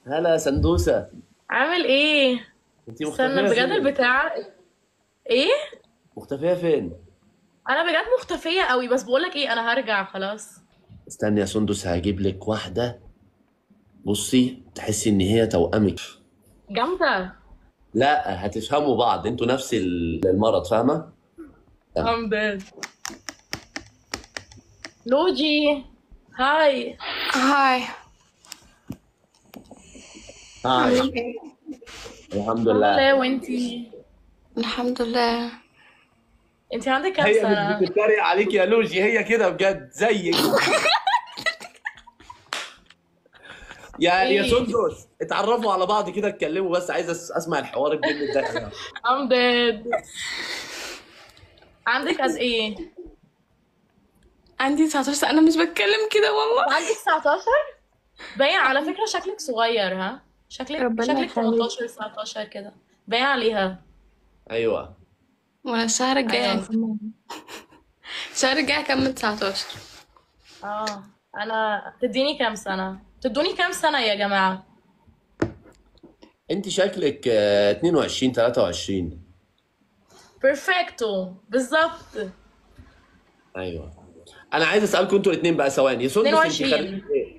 هلا سندوسة عامل ايه انت استنى مختفية بجد فين؟ البتاع ايه مختفية فين؟ انا بجد مختفية قوي بس بقولك ايه انا هرجع خلاص استني يا سندس هجيب لك واحدة بصي تحسي ان هي توأمك جامدة لا هتفهموا بعض انتوا نفس ال- المرض فاهمة؟ I'm dead لوجي هاي هاي هاي عامل ايه؟ الحمد الحمد لله لله وانتي الحمد لله انتي عندك كام هي سنة؟ مش بتتريق عليك يا لوجي هي كده بجد زيك يا يا ايه سندس اتعرفوا على بعض كده اتكلموا بس عايز أس- اسمع الحوار الجامد ده I'm dead عندك قد ايه؟ عندي 19 سنة أنا مش بتكلم كده والله عندك 19 باين على فكرة شكلك صغير ها شكلك ربنا شكلك يخليك 18 19 كده باين عليها ايوه وأنا الشهر الجاي ايوه هكمل الشهر الجاي هكمل 19 اه انا تديني كام سنة تدوني كام سنة يا جماعة انت شكلك آه، 22 23 بيرفكتو بالظبط ايوه انا عايز اسالكم انتوا الاثنين بقى ثواني سندس انت 22 خريجة ايه؟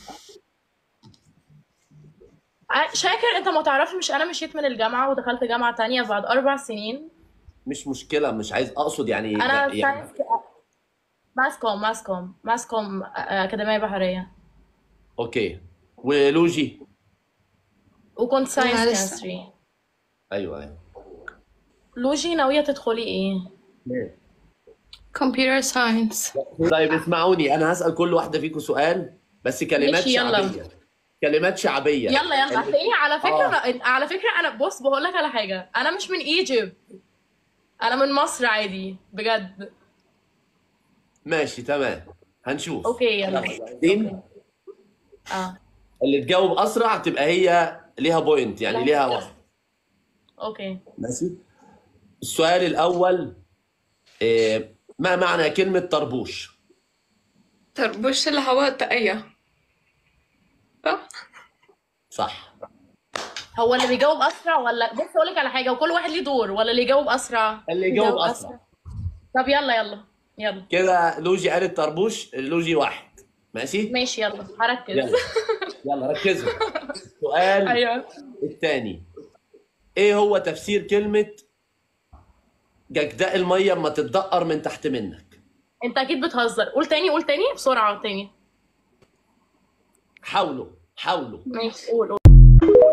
ع- شاكر انت ما تعرفش مش انا مشيت من الجامعة ودخلت جامعة تانية بعد اربع سنين مش مشكله مش عايز اقصد يعني انا يعني ساينس ماسكوم ماسكوم ماسكوم اكاديمية بحرية اوكي ولوجي وكنت ساينس أنا لسه كيمستري ايوه ايوه لوجي ناوية تدخلي ايه ليه؟ computer science طيب اسمعوني انا هسال كل واحده فيكم سؤال بس كلمات ماشي يلا شعبيه كلمات شعبيه يلا يلا اللي هتلاقيني على فكرة اه أنا على فكرة أنا بص بقول لك على حاجة أنا مش من ايجيبت أنا من مصر عادي بجد ماشي تمام هنشوف أوكي يلا بعدين أوكي اه اللي تجاوب اسرع تبقى هي ليها بوينت يعني لا ليها واحد أوكي ماشي السؤال الاول إيه ما معنى كلمه طربوش طربوش اللي هو التقية صح؟ صح هو اللي بيجاوب أسرع ولا بص أقول لك على حاجة وكل واحد ليه دور ولا اللي يجاوب أسرع اللي يجاوب جاوب اسرع أسرع طب يلا يلا يلا كده لوجي قالت طربوش لوجي واحد ماشي ماشي يلا هركز يلا يلا ركزوا السؤال أيوه الثاني ايه هو تفسير كلمه ججداء الميه اما تتدقر من تحت منك أنت أكيد بتهزر قول تاني قول تاني بسرعة تاني حاولوا حاولوا ماشي قول قول